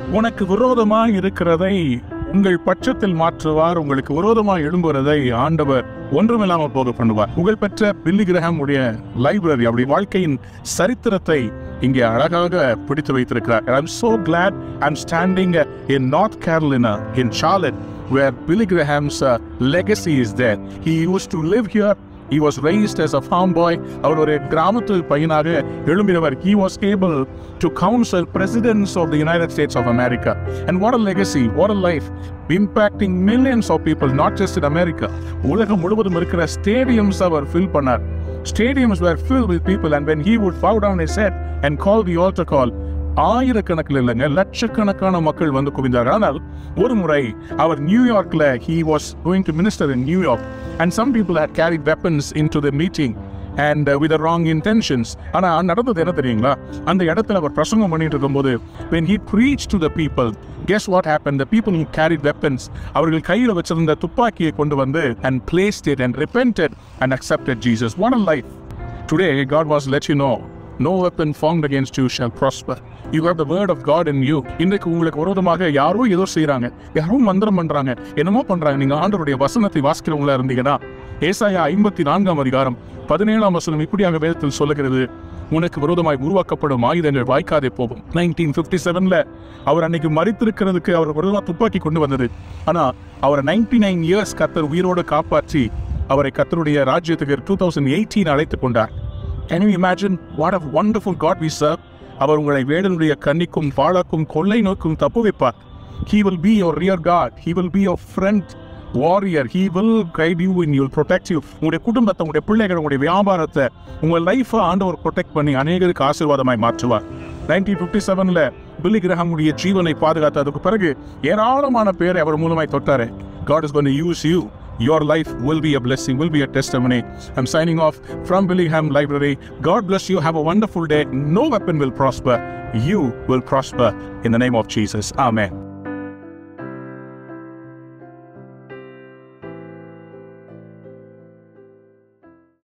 உனக்கு விரோதமாய் இருக்கிறதை உங்கள் பட்சத்தில் மாற்றுவார் உங்களுக்கு விரோதமாய் எழும்புவதை ஆண்டவர் ஒன்றுமில்லாமல் போக பண்ணுவார் புகழ்பெற்ற பில்லி கிரஹாம் உடைய லைப்ரரி அவருடைய வாழ்க்கையின் சரித்திரத்தை இங்கே அழகாக பிடித்து வைத்திருக்கிறார் I am so glad I'm standing uh, in North Carolina in Charlotte where Billy Graham's uh, legacy is there. He used to live here. He was raised as a farm boy. அவர் ஒரு கிராமத்து பையனாக எழும்பினவர். He was able to counsel presidents of the United States of America. And what a legacy, what a life. Impacting millions of people, not just in America. உலகம் முழுவதும் இருக்கிற stadiums அவர் fill பண்ணார். Stadiums were filled with people and when he would bow down his head and call the altar call, ஆயிரக்கணக்கில் இல்லைங்க லட்சக்கணக்கான மக்கள் வந்து குவிந்தார் ஆனால் ஒரு முறை அவர் நியூயார்க்ல he was going to minister in New York and some people had carried weapons into the meeting and uh, with the wrong intentions ஆனா நடந்தது என்ன தெரியுங்களா அந்த இடத்துல அவர் பிரசங்கம் பண்ணிட்டு இருக்கும்போது when he preached to the people guess what happened the people who carried weapons அவர்கள் கையில வச்சிருந்த துப்பாக்கியை கொண்டு வந்து and placed it and repented and accepted Jesus what a life Today, God wants to let you know no weapon formed against you shall prosper. You have the word of God in you. இன்றைக்கு உங்களுக்கு விரோதமாக யாரோ ஏதோ செய்றாங்க யாரோ மந்திரம் பண்றாங்க என்னமோ பண்றாங்க நீங்க ஆண்டவருடைய வசனத்தை வாசிக்கிறவங்களா இருந்தீங்கன்னா ஏசாயா ஐம்பத்தி நான்காம் அதிகாரம் பதினேழாம் வசனம் இப்படியாக வேதத்தில் சொல்லுகிறது உனக்கு விரோதமாய் உருவாக்கப்படும் ஆயுதங்கள் வாய்க்காதே போகும் நைன்டீன் பிப்டி செவன்ல அவர் அன்னைக்கு மறித்திருக்கிறதுக்கு அவர் விரோதமா துப்பாக்கி கொண்டு வந்தது ஆனா அவர் நைன்டி நைன் இயர்ஸ் கத்தர் உயிரோடு காப்பாற்றி அவரை கத்தருடைய ராஜ்யத்துக்கு டூ தௌசண்ட் எயிட்டீன் அழைத்து கொண்டார் Can you imagine what a wonderful God we serve? அவர் உங்களை வேடனுடைய கண்ணிக்கும் வாழாக்கும் கொள்ளை நோக்கும் தப்பு வைப்பார் He will be your rear guard. He will be your friend, warrior. He will guide you and he will protect you. உங்களுடைய குடும்பத்தை உங்களுடைய பிள்ளைகள் உங்களுடைய வியாபாரத்தை உங்க லைஃபை ஆண்டவர் ப்ரொடெக்ட் பண்ணி அநேகருக்கு ஆசீர்வாதமாய் மாற்றுவார் நைன்டீன் ஃபிஃப்டி செவன்ல பில்லி கிரஹமுடைய ஜீவனை பாதுகாத்ததுக்கு பிறகு ஏராளமான பேரை அவர் மூலமாய் தொட்டாரு God is going to use you your life will be a blessing, will be a testimony. I'm signing off from Billingham Library. God bless you. Have a wonderful day. No weapon will prosper. You will prosper in the name of Jesus. Amen.